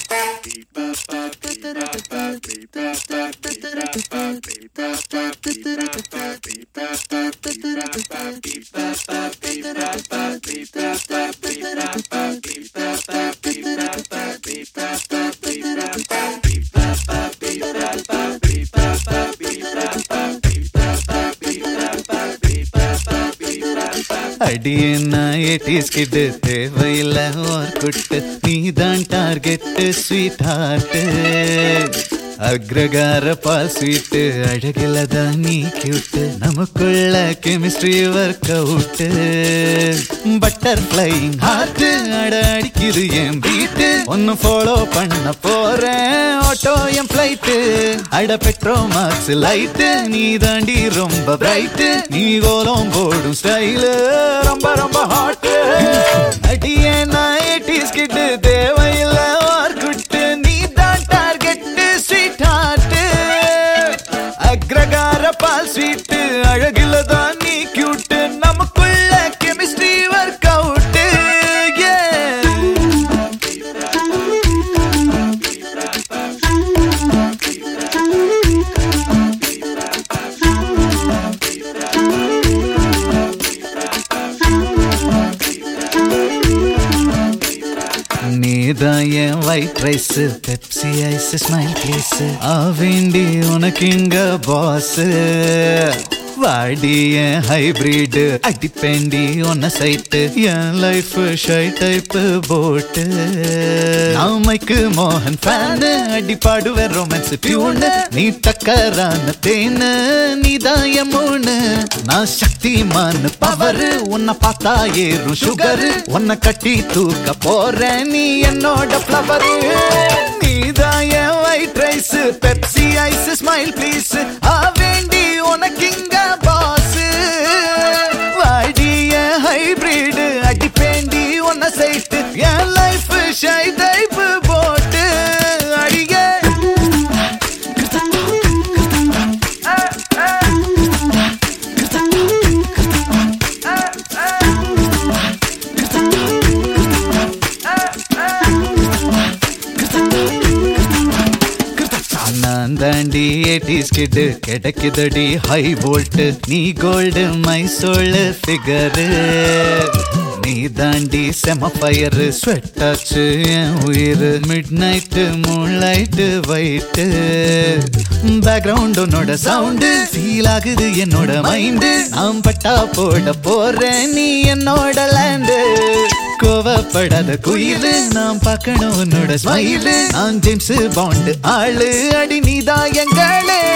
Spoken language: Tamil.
அடியேன்னா எயிட்டிஸ் கிட்டு தேவையில்ல ஓர் குட்டு நீதான் டார்கெட்டு ஸ்வீட் ஹார்ட்டு அக்ரகார பால் ஸ்வீட்டு அழகிலதான் நீ கியூட்டு நமக்குள்ள chemistry work out butter flying heart அட அடிக்குது என் பீட்டு ஒன்னு ஃபாலோ பண்ண போறேன் ஆட்டோ என் ஃபிளைட்டு அட பெட்ரோ மார்க்ஸ் லைட்டு நீ தாண்டி ரொம்ப பிரைட்டு நீ கோலம் போடும் ஸ்டைலு ரொம்ப ரொம்ப ஹாட்டு அடியே நான் எயிட்டிஸ் கிட்டு தேவையில்லை வார்க்குட்டு நீ தான் டார்கெட்டு ஸ்வீட் ஹார்ட்டு அக்ரகார பால் ஸ்வீட்டு அழகில தான் நீ கியூட்டு நமக்குள்ள கெமிஸ்ட்ரி ஒர்க் அவுட்டு ஏ நீதான் என் white rice Pepsi ice smile please ஆ வேண்டி உனக்கு இங்க பாஸ் வாடி என் ஹைபிரிட் அடிப்பேண்டி உன்ன சைட்டு என் லைஃப் ஷை டைப் போட்டு நாமைக்கு மோகன் ஃபேனு அடி பாடுவேன் ரொமான்ஸ் டியூனு நீ டக்கரான தேனு நீதான் என் மூணு நான் சக்திமான் பவரு உன்னை பார்த்தா ஏறும் சுகரு உன்னை கட்டி தூக்க போறேன் நீ என்னோட ஃப்ளவரு நீதான் என் white rice Pepsi ice smile please ஆ வேண்டி உனக்கு இங்க பாஸ் வாடி என் ஹைபிரிட் அடிப்பேண்டி உன்னை சைட்டு என் லைஃப் ஷை டைப் போட்டு அடியே நான் தாண்டி எயிட்டிஸ் கிட்டு கிடைக்குதடி ஹை வோல்ட் நீ கோல்டு மை சோல் ஃபிகரு நீ தாண்டி செம ஃபயர் ஸ்வெட் ஆச்சு என் உயிர் midnight moonlight white background உன்னோட சவுண்டு ஃபீல் ஆகுது என்னோட மைண்டு நான் பட்டா போட போறேன் நீ என்னோட லேண்டு கோவப்படாத குயிலு நான் பார்க்கணும் உன்னோட ஸ்மைலு நான் ஜேம்ஸ் பாண்ட் ஆளு அடி நீதான் எங்களே